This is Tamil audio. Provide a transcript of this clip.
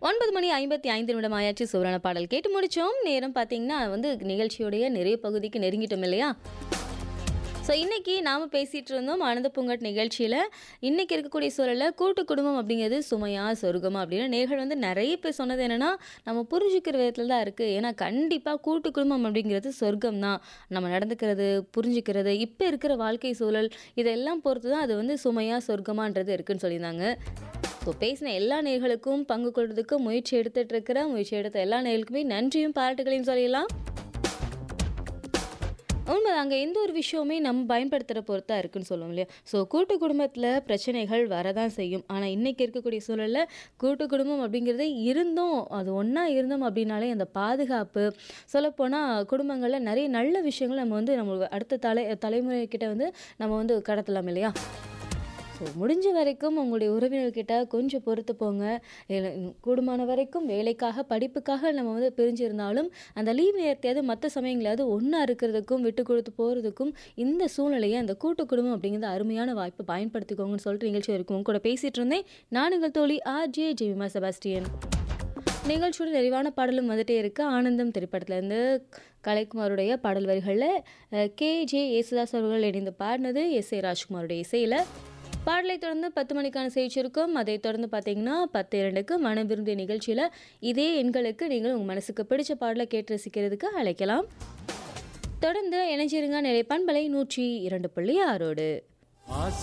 ஒன்பது மணி ஐம்பத்தி ஐந்து நிமிடம் ஆயாச்சு சூறான பாடல் கேட்டு முடிச்சோம் நேரம் பார்த்தீங்கன்னா வந்து நிகழ்ச்சியுடைய நிறைய பகுதிக்கு நெருங்கிட்டோம் இல்லையா ஸோ இன்னைக்கு நாம் பேசிகிட்டு இருந்தோம் ஆனந்த பூங்காட் நிகழ்ச்சியில் இன்னைக்கு இருக்கக்கூடிய சூழலில் கூட்டு குடும்பம் அப்படிங்கிறது சுமையா சொர்க்கமா அப்படின்னு நேர்கள் வந்து நிறைய பேர் சொன்னது என்னென்னா நம்ம புரிஞ்சுக்கிற விதத்தில் தான் இருக்குது ஏன்னா கண்டிப்பாக கூட்டு குடும்பம் அப்படிங்கிறது சொர்க்கம் தான் நம்ம நடந்துக்கிறது புரிஞ்சுக்கிறது இப்போ இருக்கிற வாழ்க்கை சூழல் இதெல்லாம் பொறுத்து தான் அது வந்து சுமையா சொர்க்கமான்றது இருக்குன்னு சொல்லியிருந்தாங்க ஸோ பேசின எல்லா நேர்களுக்கும் பங்கு கொள்றதுக்கு முயற்சி எடுத்துட்டு இருக்கிற முயற்சி எடுத்த எல்லா நேர்களுக்குமே நன்றியும் பாராட்டுகளையும் சொல்லிடலாம் உண்மைதாங்க எந்த ஒரு விஷயமே நம்ம பயன்படுத்துகிற பொறுத்தா இருக்குன்னு சொல்லுவோம் இல்லையா ஸோ கூட்டு குடும்பத்தில் பிரச்சனைகள் வரதான் செய்யும் ஆனால் இன்றைக்கி இருக்கக்கூடிய சூழலில் கூட்டு குடும்பம் அப்படிங்கிறதே இருந்தோம் அது ஒன்றா இருந்தோம் அப்படின்னாலே அந்த பாதுகாப்பு சொல்லப்போனால் குடும்பங்களில் நிறைய நல்ல விஷயங்கள் நம்ம வந்து நம்ம அடுத்த தலை தலைமுறைக்கிட்ட வந்து நம்ம வந்து கடத்தலாம் இல்லையா ஸோ முடிஞ்ச வரைக்கும் உங்களுடைய உறவினர்கிட்ட கொஞ்சம் பொறுத்து போங்க இல்ல, கூடுமான வரைக்கும் வேலைக்காக படிப்புக்காக நம்ம வந்து பிரிஞ்சிருந்தாலும் அந்த லீவ் நேரத்தையாவது மற்ற சமயங்களாவது ஒன்றா இருக்கிறதுக்கும் விட்டு கொடுத்து போகிறதுக்கும் இந்த சூழ்நிலையை அந்த கூட்டு குடும்பம் அப்படிங்கிறது அருமையான வாய்ப்பை பயன்படுத்திக்கோங்கன்னு சொல்லிட்டு நிகழ்ச்சி வரைக்கும் உங்க கூட பேசிகிட்டு இருந்தேன் நான் உங்கள் தோழி ஆர் ஜே ஜெவிமா செபாஸ்டியன் நிகழ்ச்சியோட நிறைவான பாடலும் வந்துட்டே இருக்கு ஆனந்தம் திரைப்படத்துலேருந்து கலைக்குமாருடைய பாடல் வரிகளில் கே ஜே யேசுதாஸ் அவர்கள் இணைந்து பாடினது எஸ் ஏ ராஜ்குமாருடைய இசையில் பாடலை தொடர்ந்து பத்து மணிக்கான செய்தி இருக்கும் அதை தொடர்ந்து பார்த்தீங்கன்னா பத்து இரண்டுக்கு மன விரும்பிய நிகழ்ச்சியில் இதே எண்களுக்கு நீங்கள் உங்கள் மனசுக்கு பிடிச்ச பாடலை கேட்டு ரசிக்கிறதுக்கு அழைக்கலாம் தொடர்ந்து இணைஞ்சிருங்க நிலை பண்பலை நூற்றி இரண்டு புள்ளி ஆறோடு ஆசை